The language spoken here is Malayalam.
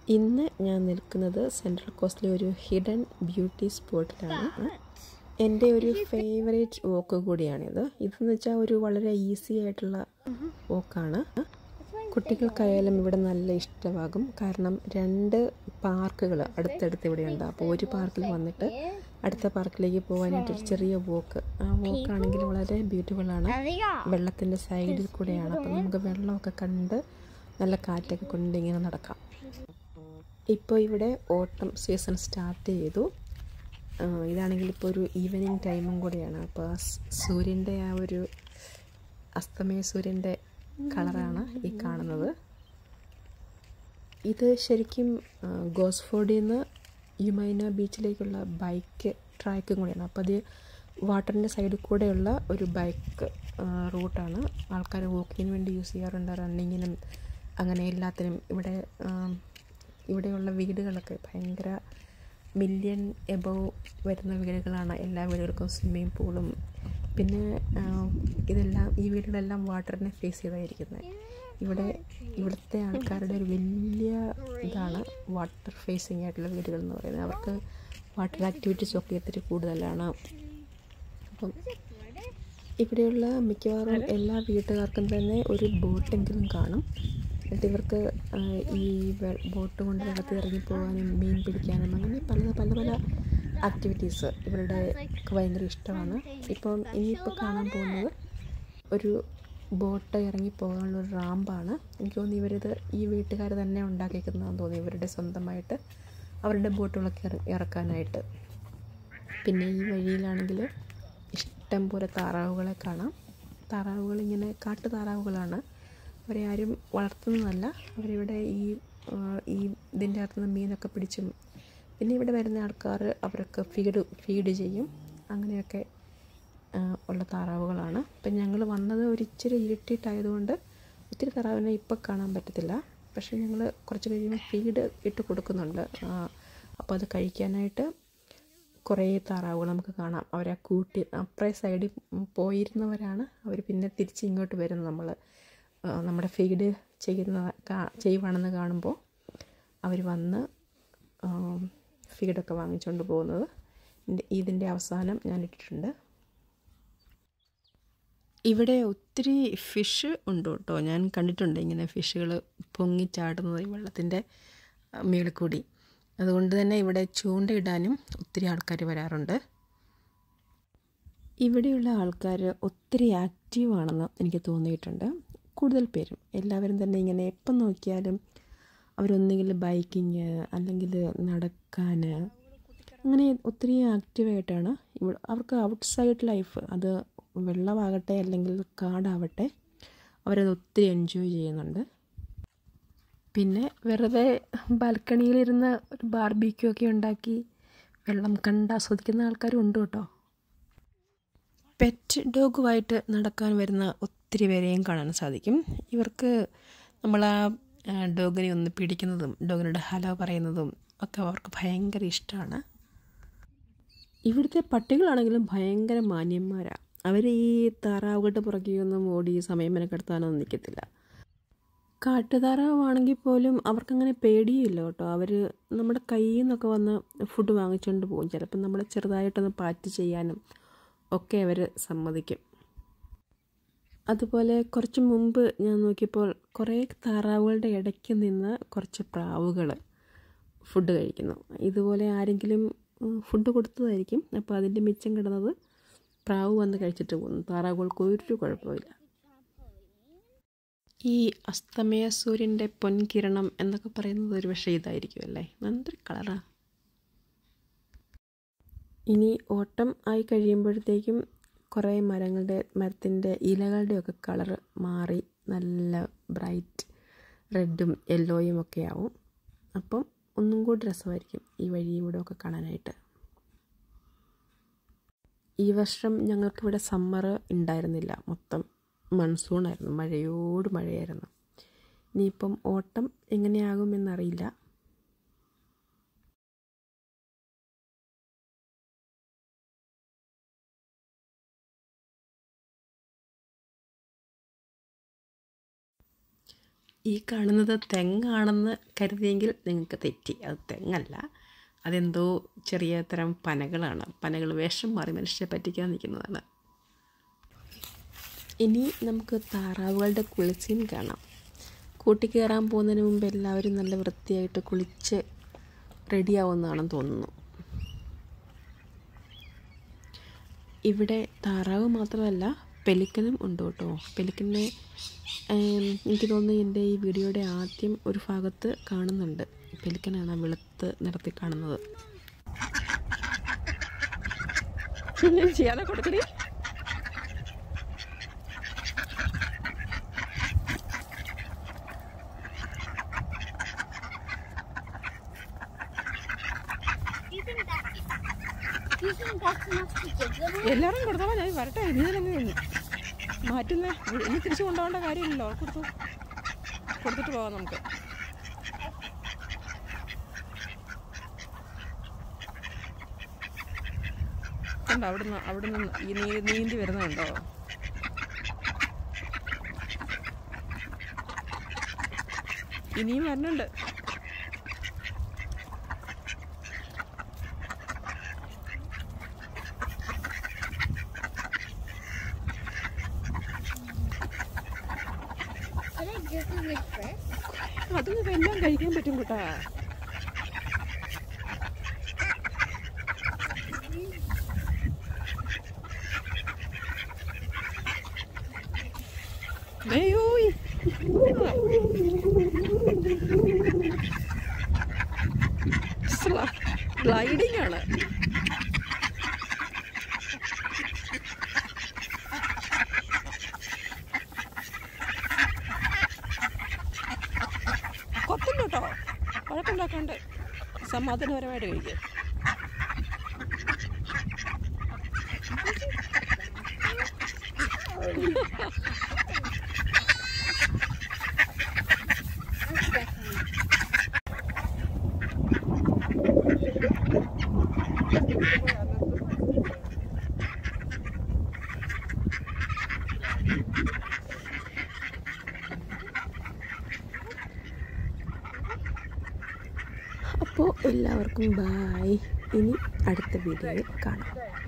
ഇന്ന് ഞാൻ നിൽക്കുന്നത് സെൻട്രൽ കോസ്റ്റിലെ ഒരു ഹിഡൻ ബ്യൂട്ടി സ്പോട്ടിലാണ് എൻ്റെ ഒരു ഫേവറേറ്റ് വോക്ക് കൂടിയാണിത് ഇതെന്ന് വെച്ചാൽ ഒരു വളരെ ഈസി ആയിട്ടുള്ള വോക്കാണ് കുട്ടികൾക്കായാലും ഇവിടെ നല്ല ഇഷ്ടമാകും കാരണം രണ്ട് പാർക്കുകൾ അടുത്തടുത്ത് ഇവിടെയുണ്ട് അപ്പോൾ ഒരു പാർക്കിൽ വന്നിട്ട് അടുത്ത പാർക്കിലേക്ക് പോകാനായിട്ട് ഒരു ചെറിയ വോക്ക് ആ വോക്കാണെങ്കിൽ വളരെ ബ്യൂട്ടിഫുള്ളാണ് വെള്ളത്തിൻ്റെ സൈഡിൽ കൂടെയാണ് അപ്പോൾ നമുക്ക് വെള്ളമൊക്കെ കണ്ട് നല്ല കാറ്റൊക്കെ കൊണ്ട് ഇങ്ങനെ നടക്കാം ഇപ്പോൾ ഇവിടെ ഓട്ടം സീസൺ സ്റ്റാർട്ട് ചെയ്തു ആ, ഇതാണെങ്കിൽ ഇപ്പോൾ ഒരു ഈവനിങ് ടൈമും കൂടിയാണ് അപ്പോൾ ആ സ് സൂര്യൻ്റെ ആ ഒരു അസ്തമയ സൂര്യൻ്റെ കളറാണ് ഈ കാണുന്നത് ഇത് ശരിക്കും ആ, ഗോസ്ഫോർഡിൽ നിന്ന് യുമൈന ബീച്ചിലേക്കുള്ള ബൈക്ക് ട്രാക്കും കൂടിയാണ് അപ്പോൾ അത് വാട്ടറിൻ്റെ സൈഡിൽ കൂടെയുള്ള ഒരു ബൈക്ക് റൂട്ടാണ് ആൾക്കാർ വാക്കിങ്ങിന് വേണ്ടി യൂസ് ചെയ്യാറുണ്ട് റണ്ണിങ്ങിനും അങ്ങനെ എല്ലാത്തിനും ഇവിടെ ആ, ഇവിടെയുള്ള വീടുകളൊക്കെ ഭയങ്കര മില്യൺ എബവ് വരുന്ന വീടുകളാണ് എല്ലാ വീടുകൾക്കും സ്വിമ്മിംഗ് പൂളും പിന്നെ ആ, ഇതെല്ലാം ഈ വീടുകളെല്ലാം വാട്ടറിനെ ഫേസ് ചെയ്തായിരിക്കുന്നത് ഇവിടെ ഇവിടുത്തെ ആൾക്കാരുടെ ഒരു വലിയ ഇതാണ് വാട്ടർ ഫേസിങ് ആയിട്ടുള്ള വീടുകൾ എന്ന് പറയുന്നത് അവർക്ക് വാട്ടർ ആക്ടിവിറ്റീസ് ഒക്കെ ഒത്തിരി കൂടുതലാണ് അപ്പം ഇവിടെയുള്ള മിക്കവാറും എല്ലാ വീട്ടുകാർക്കും തന്നെ ഒരു ബോട്ടെങ്കിലും കാണും എന്നിട്ട് ഇവർക്ക് ആ, ഈ വെ- ബോട്ട് കൊണ്ട് വെള്ളത്തിൽ ഇറങ്ങി പോകാനും മീൻ പിടിക്കാനും അങ്ങനെ പല പല പല ആക്ടിവിറ്റീസ് ഇവരുടെ ഒക്കെ ഭയങ്കര ഇഷ്ടമാണ് ഇപ്പം ഇനിയിപ്പോൾ കാണാൻ പോകുന്നത് ഒരു ബോട്ട് ഇറങ്ങി പോകാനുള്ള ഒരു റാമ്പാണ് എനിക്ക് തോന്നുന്നു ഇവരിത് ഈ വീട്ടുകാർ തന്നെ ഉണ്ടാക്കിക്കുന്നതെന്ന് തോന്നി ഇവരുടെ സ്വന്തമായിട്ട് അവരുടെ ബോട്ടുകളൊക്കെ ഇറ- ഇറക്കാനായിട്ട് പിന്നെ ഈ വഴിയിലാണെങ്കിൽ ഇഷ്ടം പോലെ താറാവുകളെ കാണാം താറാവുകൾ ഇങ്ങനെ കാട്ടു താറാവുകളാണ് അവരെ ആരും വളർത്തുന്നതല്ല അവരിവിടെ ഈ ആ, ഈ ഇതിൻ്റെ അകത്തുനിന്ന് മീനൊക്കെ പിടിച്ചും പിന്നെ ഇവിടെ വരുന്ന ആൾക്കാർ അവരൊക്കെ ഫീഡ് ഫീഡ് ചെയ്യും അങ്ങനെയൊക്കെ ആ, ഉള്ള താറാവുകളാണ് അപ്പം ഞങ്ങൾ വന്നത് ഒരു ഇച്ചിരി ഇരുട്ടിയിട്ടായതുകൊണ്ട് ഒത്തിരി താറാവിനെ ഇപ്പം കാണാൻ പറ്റത്തില്ല പക്ഷേ ഞങ്ങൾ കുറച്ച് കഴിയുമ്പോൾ ഫീഡ് ഇട്ട് കൊടുക്കുന്നുണ്ട് ആ, അപ്പോൾ അത് കഴിക്കാനായിട്ട് കുറേ താറാവുകൾ നമുക്ക് കാണാം അവരെ കൂട്ടി അപ്പുറേ സൈഡിൽ പോയിരുന്നവരാണ് അവർ പിന്നെ തിരിച്ച് ഇങ്ങോട്ട് വരുന്നത് നമ്മൾ നമ്മുടെ ഫീഡ് ചെയ്യുന്ന കാ- ചെയ്യുവാണെന്ന് കാണുമ്പോൾ അവർ വന്ന് ഫീഡൊക്കെ വാങ്ങിച്ചുകൊണ്ട് പോകുന്നത് ഇതിൻ്റെ- ഇതിൻ്റെ അവസാനം ഞാൻ ഇട്ടിട്ടുണ്ട് ഇവിടെ ഒത്തിരി ഫിഷ് ഉണ്ട് കേട്ടോ ഞാൻ കണ്ടിട്ടുണ്ട് ഇങ്ങനെ ഫിഷുകൾ പൊങ്ങിച്ചാടുന്നത് ഈ വെള്ളത്തിൻ്റെ മേളിൽ കൂടി അതുകൊണ്ട് തന്നെ ഇവിടെ ചൂണ്ടയിടാനും ഒത്തിരി ആൾക്കാർ വരാറുണ്ട് ഇവിടെയുള്ള ആൾക്കാർ ഒത്തിരി ആക്റ്റീവാണെന്ന് എനിക്ക് തോന്നിയിട്ടുണ്ട് കൂടുതൽ പേരും എല്ലാവരും തന്നെ ഇങ്ങനെ എപ്പം നോക്കിയാലും അവരൊന്നുകിൽ ബൈക്കിങ് അല്ലെങ്കിൽ നടക്കാൻ അങ്ങനെ ഒത്തിരി ആക്റ്റീവായിട്ടാണ് ഇവിടെ അവർക്ക് ഔട്ട്സൈഡ് ലൈഫ് അത് വെള്ളമാകട്ടെ അല്ലെങ്കിൽ കാടാവട്ടെ അവരത് ഒത്തിരി എൻജോയ് ചെയ്യുന്നുണ്ട് പിന്നെ വെറുതെ ബാൽക്കണിയിലിരുന്ന് ഒരു ബാർബിക്യൂ ഒക്കെ ഉണ്ടാക്കി വെള്ളം കണ്ട് ആസ്വദിക്കുന്ന ആൾക്കാരും ഉണ്ട് കേട്ടോ പെറ്റ് ഡോഗുമായിട്ട് നടക്കാൻ വരുന്ന ഒത്തിരി പേരെയും കാണാൻ സാധിക്കും ഇവർക്ക് നമ്മൾ ആ ആ, ഡോഗിനെ ഒന്ന് പിടിക്കുന്നതും ഡോഗിനോട് ഹലോ പറയുന്നതും ഒക്കെ അവർക്ക് ഭയങ്കര ഇഷ്ടമാണ് ഇവിടുത്തെ പട്ടികളാണെങ്കിലും ഭയങ്കര മാന്യന്മാരാണ് അവർ ഈ താറാവുകളുടെ പുറകെയൊന്നും ഓടി സമയം മെനക്കെടുത്താനൊന്നും നിൽക്കത്തില്ല കാട്ടുതാറാവാണെങ്കിൽ പോലും അവർക്കങ്ങനെ പേടിയില്ല കേട്ടോ അവർ നമ്മുടെ കയ്യിൽ നിന്നൊക്കെ വന്ന് ഫുഡ് വാങ്ങിച്ചുകൊണ്ട് പോകും ചിലപ്പോൾ നമ്മളെ ചെറുതായിട്ടൊന്ന് പാറ്റ് ചെയ്യാനും ഒക്കെ അവർ സമ്മതിക്കും അതുപോലെ കുറച്ച് മുമ്പ് ഞാൻ നോക്കിയപ്പോൾ കുറേ താറാവുകളുടെ ഇടയ്ക്ക് നിന്ന് കുറച്ച് പ്രാവുകൾ ഫുഡ് കഴിക്കുന്നു ഇതുപോലെ ആരെങ്കിലും ഉം, ഫുഡ് കൊടുത്തതായിരിക്കും അപ്പോൾ അതിൻ്റെ മിച്ചം കിടന്നത് പ്രാവ് വന്ന് കഴിച്ചിട്ട് പോകുന്നു താറാവുകൾക്ക് ഒരു കുഴപ്പമില്ല ഈ അസ്തമയ സൂര്യൻ്റെ പൊൻകിരണം എന്നൊക്കെ പറയുന്നത് ഒരു പക്ഷേ ഇതായിരിക്കും അല്ലേ നല്ലൊരു കളറാ ഇനി ഓട്ടം ആയി കഴിയുമ്പോഴത്തേക്കും കുറേ മരങ്ങളുടെ മരത്തിൻ്റെ ഇലകളുടെയൊക്കെ കളറ് മാറി നല്ല ബ്രൈറ്റ് റെഡും യെല്ലോയും ഒക്കെ ആവും അപ്പം ഒന്നും കൂടി രസമായിരിക്കും ഈ വഴി ഇവിടെ ഒക്കെ കാണാനായിട്ട് ഈ വർഷം ഞങ്ങൾക്കിവിടെ സമ്മർ ഉണ്ടായിരുന്നില്ല മൊത്തം മൺസൂൺ ആയിരുന്നു മഴയോട് മഴയായിരുന്നു ഇനിയിപ്പം ഓട്ടം എങ്ങനെയാകുമെന്നറിയില്ല ഈ കാണുന്നത് തെങ്ങാണെന്ന് കരുതിയെങ്കിൽ നിങ്ങൾക്ക് തെറ്റി അത് തെങ്ങല്ല അതെന്തോ ചെറിയ തരം പനകളാണ് പനകൾ വേഷം മാറി മനുഷ്യരെ പറ്റിക്കാൻ നിൽക്കുന്നതാണ് ഇനി നമുക്ക് താറാവുകളുടെ കുളിസീൻ കാണാം കൂട്ടി കയറാൻ പോകുന്നതിന് മുമ്പ് എല്ലാവരും നല്ല വൃത്തിയായിട്ട് കുളിച്ച് റെഡിയാവുമെന്നാണെന്ന് തോന്നുന്നു ഇവിടെ താറാവ് മാത്രമല്ല പെലിക്കനും ഉണ്ട് കേട്ടോ പെലിക്കനെ ഏം, എനിക്ക് തോന്നുന്നു എൻ്റെ ഈ വീഡിയോയുടെ ആദ്യം ഒരു ഭാഗത്ത് കാണുന്നുണ്ട് പെലിക്കനാണ് ആ വെളുത്ത് നിറത്തിൽ കാണുന്നത് ചെയ്യാതെ കൊടുക്കണേ Do you think that's do you think that's enough to give them? എല്ലാവരും കൊടുത്തോളാം ഞാൻ വരട്ടെ നീ തന്നെ മാറ്റുന്നേ ഇനി തിരിച്ചു കൊണ്ടുപോകേണ്ട കാര്യമില്ലല്ലോ കൊടുത്തു കൊടുത്തിട്ട് പോവാം നമുക്ക് കണ്ടോ അവിടുന്ന് അവിടുന്ന് ഈ നീ നീന്തി വരുന്നുണ്ടോ ഇനിയും വരണുണ്ട് Are they drinking this first? അതിന് എല്ലാം കഴിക്കാൻ പറ്റും കേട്ടാ അയ്യോ ഗ്ലൈഡിംഗ് ആണ് കൊത്തും കേട്ടോ വഴക്കുണ്ടാക്കാണ്ട് സമാധാനപരമായിട്ട് കഴിക്കുക That's definitely. അപ്പോൾ എല്ലാവർക്കും ബായ് ഇനി അടുത്ത വീഡിയോയിൽ കാണാം